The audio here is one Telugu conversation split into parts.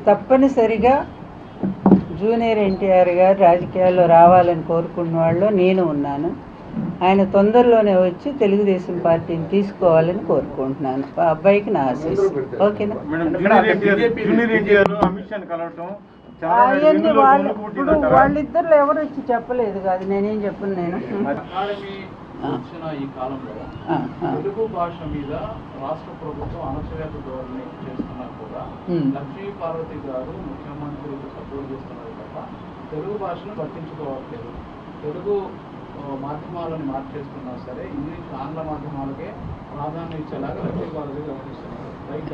తప్పనిసరిగా జూనియర్ ఎన్టీఆర్ గారు రాజకీయాల్లో రావాలని కోరుకున్న వాళ్ళు నేను ఉన్నాను ఆయన తొందరలోనే వచ్చి తెలుగుదేశం పార్టీని తీసుకోవాలని కోరుకుంటున్నాను ఆ అబ్బాయికి నా ఆశీస్సు ఓకేనా madam junior NTR junior NTR Amit షాని కలవటం చాలా అవన్నీ వినులు వాళ్ళు వణుకు ఇప్పుడు పుట్టిందంటారా? వాళ్ళిద్దరు ఎవరు వచ్చి చెప్పలేదు కాదు నేనేం చెప్పను నేను అకాడమీ వచ్చిన ఈ కాలంలో ఆ, ఆ. తెలుగు భాష మీద రాష్ట్ర ప్రభుత్వం అణచివేత ధోరణి చేస్తున్నా కూడా Hmm. లక్ష్మీ పార్వతి గారు ముఖ్యమంత్రికి సపోర్ట్ చేస్తున్నారు తప్ప తెలుగు భాషను పట్టించుకోవట్లేదు తెలుగు ఆ, మాధ్యమాలను మార్చేస్తున్నా సరే ఇంగ్లీష్ ఆంగ్ల మాధ్యమాలకే ప్రాధాన్యం ఇచ్చేలాగా లక్ష్మీ పార్వతి గమనిస్తున్నారు రైట్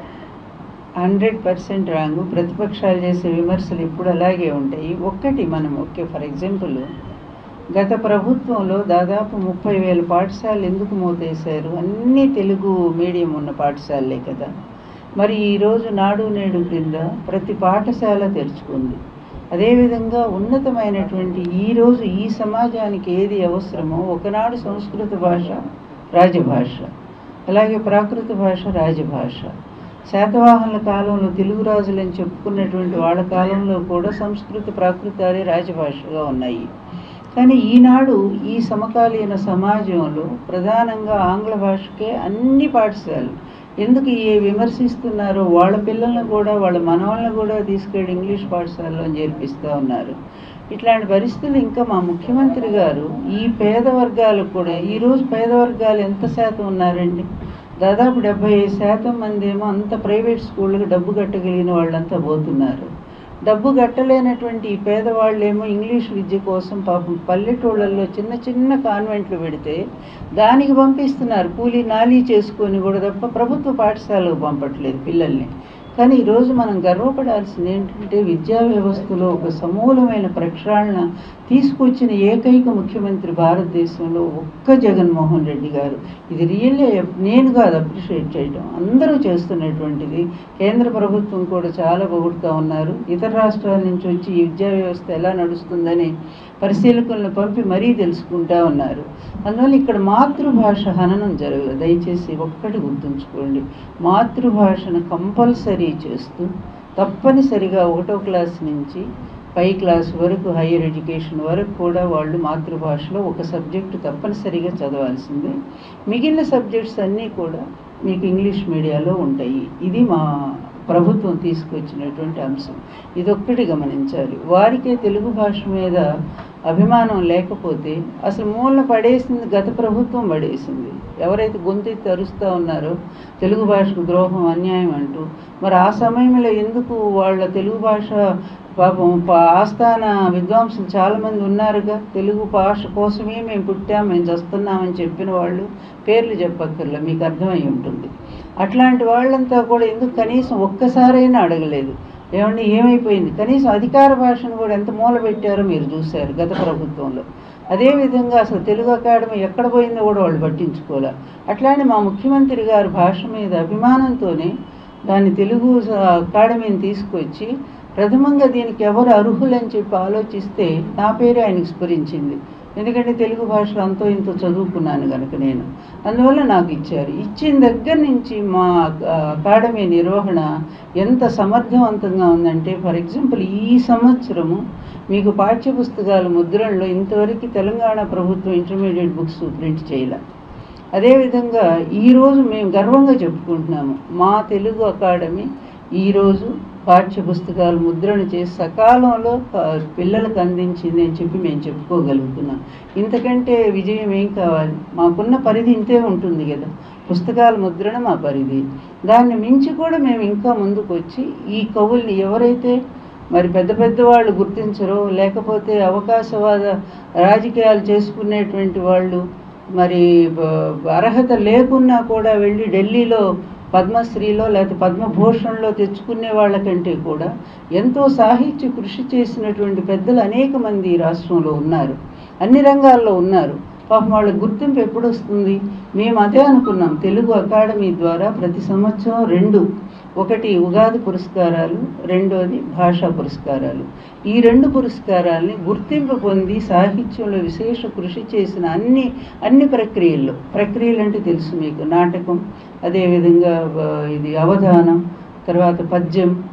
హండ్రెడ్ పర్సెంట్ రాంగ్ ప్రతిపక్షాలు చేసే విమర్శలు ఇప్పుడు అలాగే ఉంటాయి ఒక్కటి మనం ఓకే ఫర్ ఎగ్జాంపుల్ గత ప్రభుత్వంలో దాదాపు ముప్పై వేల పాఠశాలలు ఎందుకు మూతేశారు అన్నీ తెలుగు మీడియం ఉన్న పాఠశాలలే కదా మరి ఈరోజు నాడు నేడు క్రింద ప్రతి పాఠశాల తెరుచుకుంది అదేవిధంగా ఉన్నతమైనటువంటి ఈరోజు ఈ సమాజానికి ఏది అవసరమో ఒకనాడు సంస్కృత భాష రాజభాష అలాగే ప్రాకృత భాష రాజభాష శాతవాహనుల కాలంలో తెలుగు రాజులని చెప్పుకున్నటువంటి వాళ్ళ కాలంలో కూడా సంస్కృత ప్రాకృతాలే రాజభాషగా ఉన్నాయి కానీ ఈనాడు ఈ సమకాలీన సమాజంలో ప్రధానంగా ఆంగ్ల భాషకే అన్ని పాఠశాలలు ఎందుకు ఏ విమర్శిస్తున్నారో వాళ్ళ పిల్లల్ని కూడా వాళ్ళ మనవాళ్ళని కూడా తీసుకెళ్ళి ఇంగ్లీష్ పాఠశాలలో చేర్పిస్తూ ఉన్నారు ఇట్లాంటి పరిస్థితులు ఇంకా మా ముఖ్యమంత్రి గారు ఈ పేద వర్గాలకు కూడా ఈరోజు పేద వర్గాలు ఎంత శాతం ఉన్నారండి దాదాపు డెబ్బై ఐదు శాతం మంది ఏమో అంత ప్రైవేట్ స్కూళ్ళకి డబ్బు కట్టగలిగిన వాళ్ళంతా పోతున్నారు డబ్బు కట్టలేనటువంటి ఈ పేదవాళ్ళేమో ఇంగ్లీష్ విద్య కోసం పాపం పల్లెటూళ్ళల్లో చిన్న చిన్న కాన్వెంట్లు పెడితే దానికి పంపిస్తున్నారు కూలీ నాలీ చేసుకొని కూడా తప్ప ప్రభుత్వ పాఠశాలకు పంపట్లేదు పిల్లల్ని కానీ ఈరోజు మనం గర్వపడాల్సింది ఏంటంటే విద్యా వ్యవస్థలో ఒక సమూలమైన ప్రక్షాళన తీసుకొచ్చిన ఏకైక ముఖ్యమంత్రి భారతదేశంలో ఒక్క జగన్మోహన్ రెడ్డి గారు ఇది రియల్లీ నేను కాదు అప్రిషియేట్ చేయడం అందరూ చేస్తున్నటువంటిది కేంద్ర ప్రభుత్వం కూడా చాలా పొగుడుతూ ఉన్నారు ఇతర రాష్ట్రాల నుంచి వచ్చి ఈ విద్యా వ్యవస్థ ఎలా నడుస్తుందని పరిశీలకులను పంపి మరీ తెలుసుకుంటా ఉన్నారు అందువల్ల ఇక్కడ మాతృభాష హననం జరగదు దయచేసి ఒక్కటి గుర్తుంచుకోండి మాతృభాషను కంపల్సరీ చేస్తూ తప్పనిసరిగా ఒకటో క్లాస్ నుంచి పై క్లాస్ వరకు హైయర్ ఎడ్యుకేషన్ వరకు కూడా వాళ్ళు మాతృభాషలో ఒక సబ్జెక్టు తప్పనిసరిగా చదవాల్సిందే మిగిలిన సబ్జెక్ట్స్ అన్నీ కూడా మీకు ఇంగ్లీష్ మీడియాలో ఉంటాయి ఇది మా ప్రభుత్వం తీసుకొచ్చినటువంటి అంశం ఇదొక్కటి గమనించాలి వారికే తెలుగు భాష మీద అభిమానం లేకపోతే అసలు మూలన పడేసింది గత ప్రభుత్వం పడేసింది ఎవరైతే గొంతెత్తి అరుస్తూ ఉన్నారో తెలుగు భాషకు ద్రోహం అన్యాయం అంటూ మరి ఆ సమయంలో ఎందుకు వాళ్ళ తెలుగు భాష పాపం పా- ఆస్థాన విద్వాంసులు చాలామంది ఉన్నారుగా తెలుగు భాష కోసమే మేము పుట్టాం మేము చస్తున్నామని చెప్పిన వాళ్ళు పేర్లు చెప్పక్కర్లే మీకు అర్థమై ఉంటుంది అట్లాంటి వాళ్ళంతా కూడా ఎందుకు కనీసం ఒక్కసారైనా అడగలేదు ఏమండి ఏమైపోయింది కనీసం అధికార భాషను కూడా ఎంత మూల పెట్టారో మీరు చూశారు గత ప్రభుత్వంలో అదేవిధంగా అసలు తెలుగు అకాడమీ ఎక్కడ పోయిందో కూడా వాళ్ళు పట్టించుకోలే అట్లానే మా ముఖ్యమంత్రి గారి భాష మీద అభిమానంతోనే దాన్ని తెలుగు స- అకాడమీని తీసుకొచ్చి ప్రథమంగా దీనికి ఎవరు అర్హులని చెప్పి ఆలోచిస్తే నా పేరే ఆయనకు స్ఫురించింది ఎందుకంటే తెలుగు భాషలో అంతో ఇంతో చదువుకున్నాను కనుక నేను అందువల్ల నాకు ఇచ్చారు ఇచ్చిన దగ్గర నుంచి మా ఆ, అకాడమీ నిర్వహణ ఎంత సమర్థవంతంగా ఉందంటే ఫర్ ఎగ్జాంపుల్ ఈ సంవత్సరము మీకు పాఠ్యపుస్తకాల ముద్రణలో ఇంతవరకు తెలంగాణ ప్రభుత్వం ఇంటర్మీడియట్ బుక్స్ ప్రింట్ చేయలే అదేవిధంగా ఈరోజు మేము గర్వంగా చెప్పుకుంటున్నాము మా తెలుగు అకాడమీ ఈరోజు పాఠ్య పుస్తకాలు ముద్రణ చేసి సకాలంలో ఆ, పిల్లలకు అందించింది అని చెప్పి మేము చెప్పుకోగలుగుతున్నాం ఇంతకంటే విజయం ఏం కావాలి మాకున్న పరిధి ఇంతే ఉంటుంది కదా పుస్తకాల ముద్రణ మా పరిధి దాన్ని మించి కూడా మేము ఇంకా ముందుకు వచ్చి ఈ కవుల్ని ఎవరైతే మరి పెద్ద పెద్ద వాళ్ళు గుర్తించరో లేకపోతే అవకాశవాద రాజకీయాలు చేసుకునేటువంటి వాళ్ళు మరి బ- అర్హత లేకున్నా కూడా వెళ్ళి ఢిల్లీలో పద్మశ్రీలో లేకపోతే పద్మభూషణ్లో తెచ్చుకునే వాళ్ళకంటే కూడా ఎంతో సాహిత్య కృషి చేసినటువంటి పెద్దలు అనేక మంది ఈ రాష్ట్రంలో ఉన్నారు అన్ని రంగాల్లో ఉన్నారు పాపం వాళ్ళ గుర్తింపు ఎప్పుడు వస్తుంది మేము అదే అనుకున్నాం తెలుగు అకాడమీ ద్వారా ప్రతి సంవత్సరం రెండు ఒకటి ఉగాది పురస్కారాలు రెండోది భాషా పురస్కారాలు ఈ రెండు పురస్కారాల్ని గుర్తింపు పొంది సాహిత్యంలో విశేష కృషి చేసిన అన్ని అన్ని ప్రక్రియల్లో ప్రక్రియలు అంటే తెలుసు మీకు నాటకం అదేవిధంగా ఆ, ఇది అవధానం తర్వాత పద్యం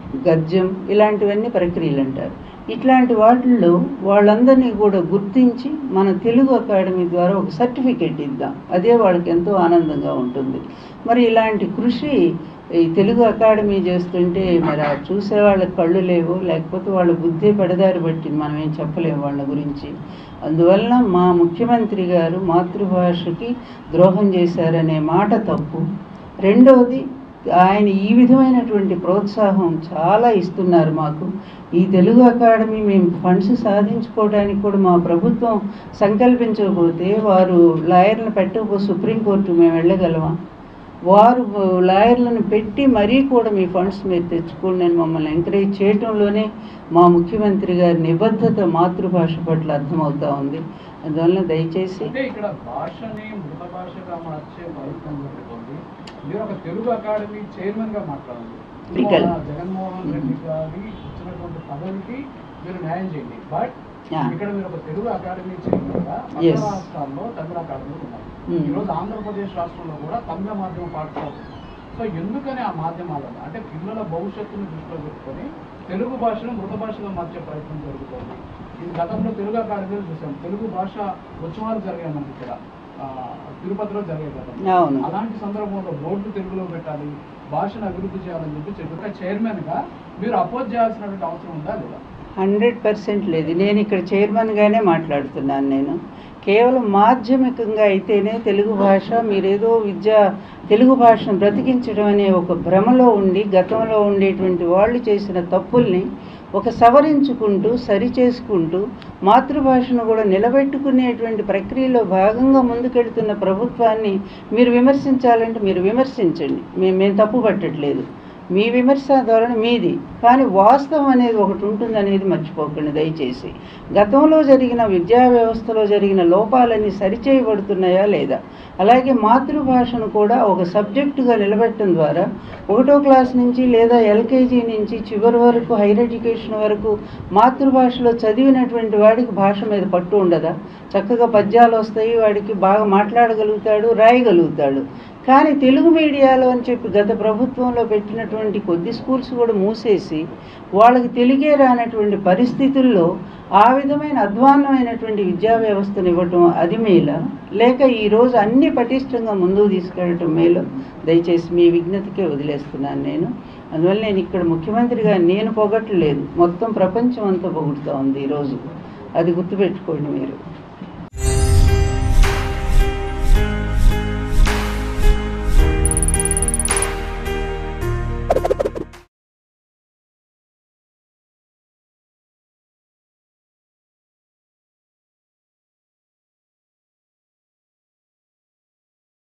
గద్యం ఇలాంటివన్నీ ప్రక్రియలు అంటారు ఇట్లాంటి వాటిల్లో వాళ్ళందరినీ కూడా గుర్తించి మన తెలుగు అకాడమీ ద్వారా ఒక సర్టిఫికేట్ ఇద్దాం అదే వాళ్ళకి ఎంతో ఆనందంగా ఉంటుంది మరి ఇలాంటి కృషి ఈ తెలుగు అకాడమీ చేస్తుంటే మరి ఆ చూసే వాళ్ళకి కళ్ళు లేవు లేకపోతే వాళ్ళ బుద్ధి పెడదారి బట్టి మనం ఏం చెప్పలేము వాళ్ళ గురించి అందువలన మా ముఖ్యమంత్రి గారు మాతృభాషకి ద్రోహం చేశారనే మాట తప్పు రెండవది ఆయన ఈ విధమైనటువంటి ప్రోత్సాహం చాలా ఇస్తున్నారు మాకు ఈ తెలుగు అకాడమీ మేము ఫండ్స్ సాధించుకోవడానికి కూడా మా ప్రభుత్వం సంకల్పించకపోతే వారు లాయర్లను పెట్టకపోతే సుప్రీంకోర్టు మేము వెళ్ళగలమా వారు లాయర్లను పెట్టి మరీ కూడా మీ ఫండ్స్ మీరు తెచ్చుకోండి అని మమ్మల్ని ఎంకరేజ్ చేయటంలోనే మా ముఖ్యమంత్రి గారి నిబద్ధత మాతృభాష పట్ల అర్థమవుతా ఉంది అందువలన దయచేసి అంటే ఇక్కడ భాషని మృత భాషగా మార్చే ప్రయత్నం జరుగుతుంది మీరు ఒక తెలుగు అకాడమీ చైర్మన్ గా మాట్లాడండి Legal. ఇవాళ జగన్మోహన్ రెడ్డి గారి ఇచ్చినటువంటి పదవికి మీరు న్యాయం చేయండి బట్ Yeah. ఇక్కడ మీరు ఒక తెలుగు అకాడమీ చైర్మన్ గా Yes. పక్క రాష్ట్రాల్లో తమిళ అకాడమీలు ఉన్నాయి Hmm. ఈ రోజు ఆంధ్రప్రదేశ్ రాష్ట్రంలో కూడా తమిళ మాధ్యమ పాఠశాల ఉంది. సో ఎందుకని ఆ మాధ్యమాలను అంటే పిల్లల భవిష్యత్తును దృష్టిలో పెట్టుకొని తెలుగు భాషను మృత భాషగా మార్చే ప్రయత్నం జరుగుతుంది ఇది గతంలో తెలుగు అకాడమీలో చూసాం తెలుగు భాష ఉత్సవాలు జరిగాయి మనకి ఇక్కడ ఆ, తిరుపతిలో జరిగే కదా అవును అలాంటి సందర్భంలో బోర్డు తెలుగులో పెట్టాలి భాషను అభివృద్ధి చేయాలని చెప్పి చెప్పి చైర్మన్ గా మీరు అపోజ్ చేయాల్సినటువంటి అవసరం ఉందా లేదా హండ్రెడ్ పర్సెంట్ లేదు నేను ఇక్కడ చైర్మన్గానే మాట్లాడుతున్నాను నేను కేవలం మాధ్యమికంగా అయితేనే తెలుగు భాష మీరేదో విద్య తెలుగు భాషను బ్రతికించడం అనే ఒక భ్రమలో ఉండి గతంలో ఉండేటువంటి వాళ్ళు చేసిన తప్పుల్ని ఒక సవరించుకుంటూ సరి చేసుకుంటూ మాతృభాషను కూడా నిలబెట్టుకునేటువంటి ప్రక్రియలో భాగంగా ముందుకెళ్తున్న ప్రభుత్వాన్ని మీరు విమర్శించాలంటే మీరు విమర్శించండి మేము మేము తప్పు పట్టట్లేదు మీ విమర్శ ధోరణి మీది కానీ వాస్తవం అనేది ఒకటి ఉంటుంది అనేది మర్చిపోకండి దయచేసి గతంలో జరిగిన విద్యా వ్యవస్థలో జరిగిన లోపాలన్నీ సరిచేయబడుతున్నాయా లేదా అలాగే మాతృభాషను కూడా ఒక సబ్జెక్టుగా నిలబెట్టడం ద్వారా ఒకటో క్లాస్ నుంచి లేదా ఎల్కేజీ నుంచి చివరి వరకు హైయర్ ఎడ్యుకేషన్ వరకు మాతృభాషలో చదివినటువంటి వాడికి భాష మీద పట్టు ఉండదా చక్కగా పద్యాలు వస్తాయి వాడికి బాగా మాట్లాడగలుగుతాడు రాయగలుగుతాడు కానీ తెలుగు మీడియాలో అని చెప్పి గత ప్రభుత్వంలో పెట్టినటువంటి కొద్ది స్కూల్స్ కూడా మూసేసి వాళ్ళకి తెలుగే రానటువంటి పరిస్థితుల్లో ఆ విధమైన అధ్వాన్నమైనటువంటి విద్యా వ్యవస్థను ఇవ్వటం అది మేల లేక ఈరోజు అన్ని పటిష్టంగా ముందుకు తీసుకెళ్ళటం మేలు దయచేసి మీ విజ్ఞతకే వదిలేస్తున్నాను నేను అందువల్ల నేను ఇక్కడ ముఖ్యమంత్రిగా నేను పొగట్లేదు మొత్తం ప్రపంచం అంతా పొగుడుతూ ఉంది ఈరోజు అది గుర్తుపెట్టుకోండి మీరు